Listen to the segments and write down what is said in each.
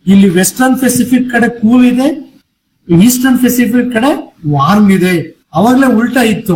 ಇಲ್ಲಿ Western Pacific ಕಡೆ cool ಇದೆ ಈಸ್ಟರ್ನ್ ಪೆಸಿಫಿಕ್ ಕಡೆ ವಾರ್ಮ್ ಇದೆ ಅವಾಗ್ಲೇ ಉಲ್ಟಾ ಇತ್ತು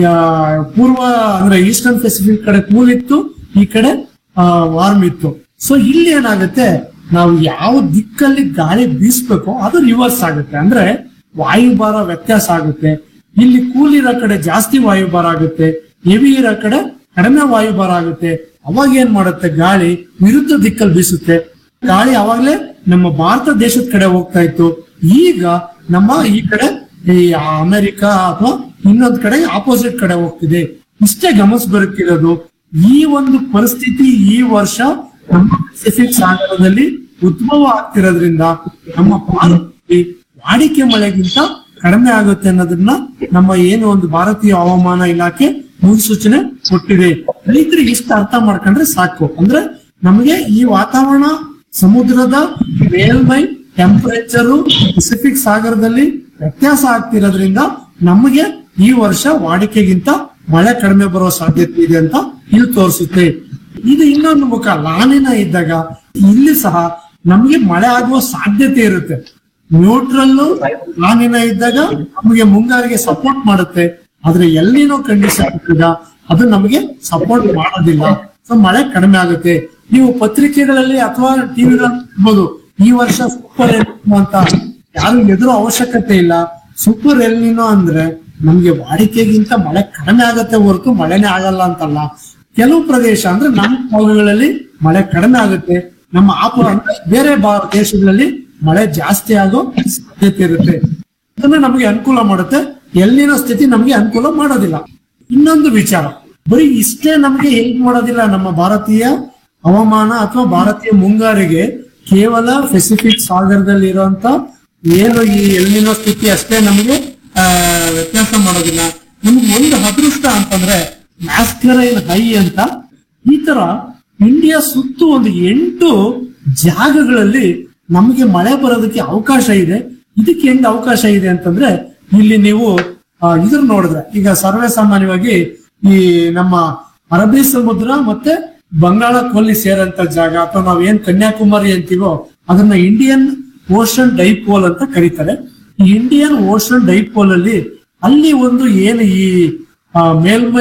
ಯಾ- ಪೂರ್ವ ಅಂದ್ರೆ ಈಸ್ಟರ್ನ್ ಪೆಸಿಫಿಕ್ ಕಡೆ ಕೂಲ್ ಇತ್ತು ಈ ಕಡೆ ವಾರ್ಮ್ ಇತ್ತು ಸೊ ಇಲ್ಲಿ ಏನಾಗುತ್ತೆ ನಾವು ಯಾವ ದಿಕ್ಕಲ್ಲಿ ಗಾಳಿ ಬೀಸ್ಬೇಕೋ ಅದು ರಿವರ್ಸ್ ಆಗುತ್ತೆ ಅಂದ್ರೆ ವಾಯುಭಾರ ವ್ಯತ್ಯಾಸ ಆಗುತ್ತೆ ಇಲ್ಲಿ ಕೂಲ್ ಇರೋ ಕಡೆ ಜಾಸ್ತಿ ವಾಯುಭಾರ ಆಗುತ್ತೆ ಹೆವಿ ಇರೋ ಕಡೆ ಕಡಿಮೆ ವಾಯುಭಾರ ಆಗುತ್ತೆ ಅವಾಗ ಏನ್ ಮಾಡುತ್ತೆ ಗಾಳಿ ವಿರುದ್ಧ ದಿಕ್ಕಲ್ಲಿ ಬೀಸುತ್ತೆ ಗಾಳಿ ಅವಾಗ್ಲೇ ನಮ್ಮ ಭಾರತ ದೇಶದ ಕಡೆ ಹೋಗ್ತಾ ಇತ್ತು ಈಗ ನಮ್ಮ ಈ ಕಡೆ ಈ ಅಮೆರಿಕ ಅಥವಾ ಇನ್ನೊಂದ್ ಕಡೆ ಆಪೋಸಿಟ್ ಕಡೆ ಹೋಗ್ತಿದೆ ಇಷ್ಟೇ ಗಮನಿಸಬೇಕಿರೋದು ಈ ಒಂದು ಪರಿಸ್ಥಿತಿ ಈ ವರ್ಷ ನಮ್ಮ ಪೆಸಿಫಿಕ್ ಸಾಗರದಲ್ಲಿ ಉದ್ಭವ ಆಗ್ತಿರೋದ್ರಿಂದ ನಮ್ಮ ಭಾರತದಲ್ಲಿ ವಾಡಿಕೆ ಮಳೆಗಿಂತ ಕಡಿಮೆ ಆಗುತ್ತೆ ಅನ್ನೋದನ್ನ ನಮ್ಮ ಏನು ಒಂದು ಭಾರತೀಯ ಹವಾಮಾನ ಇಲಾಖೆ ಮುನ್ಸೂಚನೆ ಕೊಟ್ಟಿದೆ ರೈತರಿಗೆ ಇಷ್ಟ ಅರ್ಥ ಮಾಡ್ಕೊಂಡ್ರೆ ಸಾಕು ಅಂದ್ರೆ ನಮಗೆ ಈ ವಾತಾವರಣ ಸಮುದ್ರದ ಮೇಲ್ಮೈ ಟೆಂಪರೇಚರು ಪೆಸಿಫಿಕ್ ಸಾಗರದಲ್ಲಿ ವ್ಯತ್ಯಾಸ ಆಗ್ತಿರೋದ್ರಿಂದ ನಮಗೆ ಈ ವರ್ಷ ವಾಡಿಕೆಗಿಂತ ಮಳೆ ಕಡಿಮೆ ಬರೋ ಸಾಧ್ಯತೆ ಇದೆ ಅಂತ ಇಲ್ಲಿ ತೋರಿಸುತ್ತೆ ಇದು ಇನ್ನೊಂದು ಮುಖ ಲಾನಿನ ಇದ್ದಾಗ ಇಲ್ಲಿ ಸಹ ನಮಗೆ ಮಳೆ ಆಗುವ ಸಾಧ್ಯತೆ ಇರುತ್ತೆ ನ್ಯೂಟ್ರಲ್ ಲಾನಿನ ಇದ್ದಾಗ ನಮಗೆ ಮುಂಗಾರಿಗೆ ಸಪೋರ್ಟ್ ಮಾಡುತ್ತೆ ಆದ್ರೆ ಎಲ್ಲಿನೋ ಕಂಡೀಷನ್ ಇದ್ದಾಗ ಅದು ನಮಗೆ ಸಪೋರ್ಟ್ ಮಾಡೋದಿಲ್ಲ ಸೊ ಮಳೆ ಕಡಿಮೆ ಆಗುತ್ತೆ ನೀವು ಪತ್ರಿಕೆಗಳಲ್ಲಿ ಅಥವಾ ಟಿವಿಗಳಲ್ಲಿ ಇರ್ಬೋದು ಈ ವರ್ಷ ಸೂಪರ್ ಎಲ್ನಿನೋ ಅಂತ ಯಾರು ಎದುರು ಅವಶ್ಯಕತೆ ಇಲ್ಲ ಸೂಪರ್ ಎಲ್ನಿನೋ ಅಂದ್ರೆ ನಮ್ಗೆ ವಾಡಿಕೆಗಿಂತ ಮಳೆ ಕಡಿಮೆ ಆಗತ್ತೆ ಹೊರತು ಮಳೆನೇ ಆಗಲ್ಲ ಅಂತಲ್ಲ ಕೆಲವು ಪ್ರದೇಶ ಅಂದ್ರೆ ನಮ್ಮ ಭಾಗಗಳಲ್ಲಿ ಮಳೆ ಕಡಿಮೆ ಆಗುತ್ತೆ ನಮ್ಮ ಆಪ ಅಂದ್ರೆ ಬೇರೆ ಬಾ- ದೇಶಗಳಲ್ಲಿ ಮಳೆ ಜಾಸ್ತಿ ಆಗೋ ಸಾಧ್ಯತೆ ಇರುತ್ತೆ ಇದನ್ನ ನಮಗೆ ಅನುಕೂಲ ಮಾಡುತ್ತೆ ಎಲ್ಲಿನ ಸ್ಥಿತಿ ನಮಗೆ ಅನುಕೂಲ ಮಾಡೋದಿಲ್ಲ ಇನ್ನೊಂದು ವಿಚಾರ ಬರೀ ಇಷ್ಟೇ ನಮಗೆ ಹೆಲ್ಪ್ ಮಾಡೋದಿಲ್ಲ ನಮ್ಮ ಭಾರತೀಯ ಹವಾಮಾನ ಅಥವಾ ಭಾರತೀಯ ಮುಂಗಾರಿಗೆ ಕೇವಲ ಪೆಸಿಫಿಕ್ ಸಾಗರದಲ್ಲಿ ಇರುವಂತ ಏನು ಈ ಎಲ್ಲಿನ ಸ್ಥಿತಿ ಅಷ್ಟೇ ನಮಗೆ ಆ, ವ್ಯತ್ಯಾಸ ಮಾಡೋದಿಲ್ಲ ನಮ್ಗೆ ಒಂದು ಅದೃಷ್ಟ ಅಂತಂದ್ರೆ ಮ್ಯಾಸ್ಕರೈನ್ ಹೈ ಅಂತ ಈ ತರ ಇಂಡಿಯಾ ಸುತ್ತು ಒಂದು ಎಂಟು ಜಾಗಗಳಲ್ಲಿ ನಮಗೆ ಮಳೆ ಬರೋದಕ್ಕೆ ಅವಕಾಶ ಇದೆ ಇದಕ್ಕೆ ಹೆಂಗ್ ಅವಕಾಶ ಇದೆ ಅಂತಂದ್ರೆ ಇಲ್ಲಿ ನೀವು ಆ, ಇದ್ರ ನೋಡಿದ್ರೆ ಈಗ ಸರ್ವೇ ಸಾಮಾನ್ಯವಾಗಿ ಈ ನಮ್ಮ ಅರಬ್ಬಿ ಸಮುದ್ರ ಮತ್ತೆ ಬಂಗಾಳ ಕೊಲ್ಲಿ ಸೇರಂತ ಜಾಗ ಅಥವಾ ನಾವ್ ಏನ್ ಕನ್ಯಾಕುಮಾರಿ ಅಂತೀವೋ ಅದನ್ನ ಇಂಡಿಯನ್ ಓಷನ್ ಡೈಪೋಲ್ ಅಂತ ಕರೀತಾರೆ ಈ ಇಂಡಿಯನ್ ಓಷನ್ ಡೈಪೋಲ್ ಅಲ್ಲಿ ಅಲ್ಲಿ ಒಂದು ಏನು ಈ ಆ, ಮೇಲ್ಮೈ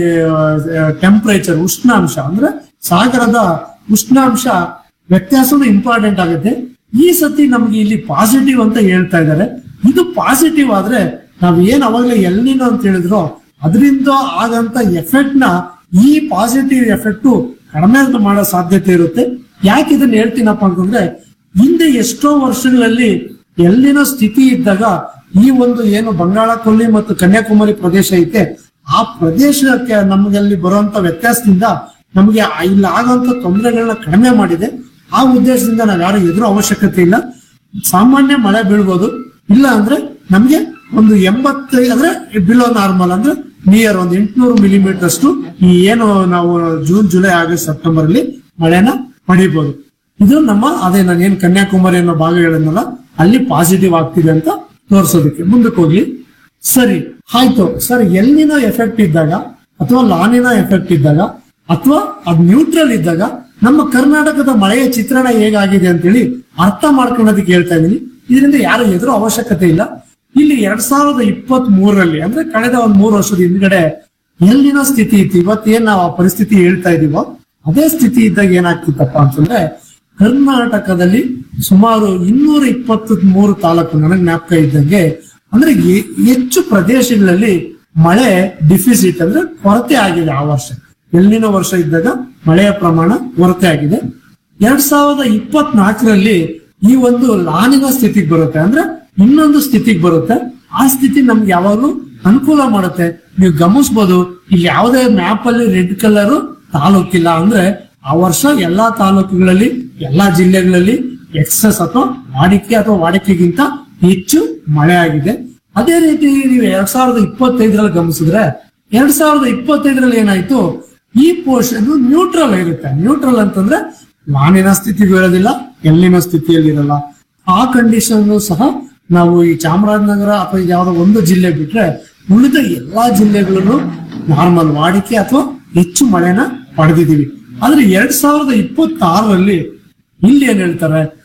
ಟೆಂಪರೇಚರ್ ಉಷ್ಣಾಂಶ ಅಂದ್ರೆ ಸಾಗರದ ಉಷ್ಣಾಂಶ ವ್ಯತ್ಯಾಸನೂ ಇಂಪಾರ್ಟೆಂಟ್ ಆಗುತ್ತೆ ಈ ಸತಿ ನಮ್ಗೆ ಇಲ್ಲಿ ಪಾಸಿಟಿವ್ ಅಂತ ಹೇಳ್ತಾ ಇದ್ದಾರೆ ಇದು ಪಾಸಿಟಿವ್ ಆದ್ರೆ ನಾವ್ ಏನ್ ಅವಾಗಲೇ ಎಲ್ಲಿನೋ ಅಂತ ಹೇಳಿದ್ರು ಅದರಿಂದ ಆಗಂತ ಎಫೆಕ್ಟ್ ನ ಈ ಪಾಸಿಟಿವ್ ಎಫೆಕ್ಟ್ ಕಡಿಮೆ ಮಾಡೋ ಸಾಧ್ಯತೆ ಇರುತ್ತೆ ಯಾಕೆ ಇದನ್ನ ಹೇಳ್ತೀನಪ್ಪ ಅಂತಂದ್ರೆ ಹಿಂದೆ ಎಷ್ಟೋ ವರ್ಷಗಳಲ್ಲಿ ಎಲ್ಲಿನ ಸ್ಥಿತಿ ಇದ್ದಾಗ ಈ ಒಂದು ಏನು ಬಂಗಾಳ ಕೊಲ್ಲಿ ಮತ್ತು ಕನ್ಯಾಕುಮಾರಿ ಪ್ರದೇಶ ಐತೆ ಆ ಪ್ರದೇಶಕ್ಕೆ ನಮಗಲ್ಲಿ ಬರುವಂತ ವ್ಯತ್ಯಾಸದಿಂದ ನಮಗೆ ಆ- ಇಲ್ಲಿ ಆಗುವಂತ ತೊಂದರೆಗಳನ್ನ ಕಡಿಮೆ ಮಾಡಿದೆ ಆ ಉದ್ದೇಶದಿಂದ ನಾವು ಯಾರು ಎದುರು ಅವಶ್ಯಕತೆ ಇಲ್ಲ ಸಾಮಾನ್ಯ ಮಳೆ ಬೀಳ್ಬೋದು ಇಲ್ಲ ಅಂದ್ರೆ ನಮ್ಗೆ ಒಂದು ಎಂಬತ್ತೈದು ಅಂದ್ರೆ ಬಿಲೋ ನಾರ್ಮಲ್ ಅಂದ್ರೆ ನಿಯರ್ ಒಂದು ಎಂಟುನೂರು ಮಿಲಿಮೀಟರ್ ಅಷ್ಟು ಈ ಏನು ನಾವು ಜೂನ್ ಜುಲೈ ಆಗಸ್ಟ್ ಸೆಪ್ಟೆಂಬರ್ ಅಲ್ಲಿ ಮಳೆನ ಪಡಿಬಹುದು ಇದು ನಮ್ಮ ಅದೇ ನಾನು ಏನ್ ಕನ್ಯಾಕುಮಾರಿ ಅನ್ನೋ ಭಾಗ ಹೇಳಿದ್ನಲ್ಲ ಅಲ್ಲಿ ಪಾಸಿಟಿವ್ ಆಗ್ತಿದೆ ಅಂತ ತೋರಿಸೋದಕ್ಕೆ ಮುಂದಕ್ಕೆ ಹೋಗ್ಲಿ ಸರಿ ಆಯ್ತು ಸರ್ ಎಲ್ಲಿನ ಎಫೆಕ್ಟ್ ಇದ್ದಾಗ ಅಥವಾ ಲಾನಿನ ಎಫೆಕ್ಟ್ ಇದ್ದಾಗ ಅಥವಾ ಅದ್ ನ್ಯೂಟ್ರಲ್ ಇದ್ದಾಗ ನಮ್ಮ ಕರ್ನಾಟಕದ ಮಳೆಯ ಚಿತ್ರಣ ಹೇಗಾಗಿದೆ ಅಂತೇಳಿ ಅರ್ಥ ಮಾಡ್ಕೊಳ್ಳೋದಕ್ಕೆ ಹೇಳ್ತಾ ಇದೀನಿ ಇದರಿಂದ ಯಾರು ಎದುರು ಅವಶ್ಯಕತೆ ಇಲ್ಲ ಇಲ್ಲಿ ಎರಡ್ ಸಾವಿರದ ಇಪ್ಪತ್ತ್ ಮೂರರಲ್ಲಿ ಅಂದ್ರೆ ಕಳೆದ ಒಂದ್ ಮೂರು ವರ್ಷದ ಹಿಂದ್ಗಡೆ ಎಲ್ಲಿನ ಸ್ಥಿತಿ ಇತ್ತು ಇವತ್ತೇನ್ ನಾವು ಆ ಪರಿಸ್ಥಿತಿ ಹೇಳ್ತಾ ಇದೀವೋ ಅದೇ ಸ್ಥಿತಿ ಇದ್ದಾಗ ಏನಾಗ್ತಿತ್ತಪ್ಪ ಅಂತಂದ್ರೆ ಕರ್ನಾಟಕದಲ್ಲಿ ಸುಮಾರು ಇನ್ನೂರ ಇಪ್ಪತ್ತ ಮೂರು ತಾಲೂಕು ನನಗೆ ಜ್ಞಾಪಕ ಇದ್ದಂಗೆ ಅಂದ್ರೆ ಹೆ- ಹೆಚ್ಚು ಪ್ರದೇಶಗಳಲ್ಲಿ ಮಳೆ ಡಿಫಿಸಿಟ್ ಅಂದ್ರೆ ಕೊರತೆ ಆಗಿದೆ ಆ ವರ್ಷ ಎಲ್ಲಿನ ವರ್ಷ ಇದ್ದಾಗ ಮಳೆಯ ಪ್ರಮಾಣ ಕೊರತೆ ಆಗಿದೆ ಎರಡ್ ಸಾವಿರದ ಇಪ್ಪತ್ನಾಲ್ಕರಲ್ಲಿ ಈ ಒಂದು ಲಾನಿನ ಸ್ಥಿತಿಗೆ ಬರುತ್ತೆ ಅಂದ್ರೆ ಇನ್ನೊಂದು ಸ್ಥಿತಿಗೆ ಬರುತ್ತೆ ಆ ಸ್ಥಿತಿ ನಮ್ಗೆ ಯಾವಾಗಲೂ ಅನುಕೂಲ ಮಾಡುತ್ತೆ ನೀವು ಗಮನಿಸಬಹುದು ಇಲ್ಲಿ ಯಾವುದೇ ಮ್ಯಾಪ್ ಅಲ್ಲಿ ರೆಡ್ ಕಲರ್ ತಾಲೂಕಿಲ್ಲ ಅಂದ್ರೆ ಆ ವರ್ಷ ಎಲ್ಲಾ ತಾಲೂಕುಗಳಲ್ಲಿ ಎಲ್ಲಾ ಜಿಲ್ಲೆಗಳಲ್ಲಿ ಎಕ್ಸಸ್ ಅಥವಾ ವಾಡಿಕೆ ಅಥವಾ ವಾಡಿಕೆಗಿಂತ ಹೆಚ್ಚು ಮಳೆ ಆಗಿದೆ ಅದೇ ರೀತಿ ನೀವು ಎರಡ್ ಸಾವಿರದ ಇಪ್ಪತ್ತೈದರಲ್ಲಿ ಗಮನಿಸಿದ್ರೆ ಎರಡ್ ಸಾವಿರದ ಇಪ್ಪತ್ತೈದರಲ್ಲಿ ಏನಾಯ್ತು ಈ ಪೋರ್ಷನ್ ನ್ಯೂಟ್ರಲ್ ಇರುತ್ತೆ ನ್ಯೂಟ್ರಲ್ ಅಂತಂದ್ರೆ ವಾನಿನ ಸ್ಥಿತಿಗೂ ಇರೋದಿಲ್ಲ ಎಲ್ಲಿನ ಸ್ಥಿತಿಯಲ್ಲಿ ಇರಲ್ಲ ಆ ಕಂಡೀಷನ್ ಸಹ ನಾವು ಈ ಚಾಮರಾಜನಗರ ಅಥವಾ ಯಾವ್ದೋ ಒಂದು ಜಿಲ್ಲೆ ಬಿಟ್ರೆ ಉಳಿದ ಎಲ್ಲಾ ಜಿಲ್ಲೆಗಳಲ್ಲೂ ನಾರ್ಮಲ್ ವಾಡಿಕೆ ಅಥವಾ ಹೆಚ್ಚು ಮಳೆನ ಪಡೆದಿದ್ದೀವಿ ಆದ್ರೆ ಎರಡ್ ಸಾವಿರದ ಇಪ್ಪತ್ತಾರರಲ್ಲಿ ಇಲ್ಲಿ ಏನ್ ಹೇಳ್ತಾರೆ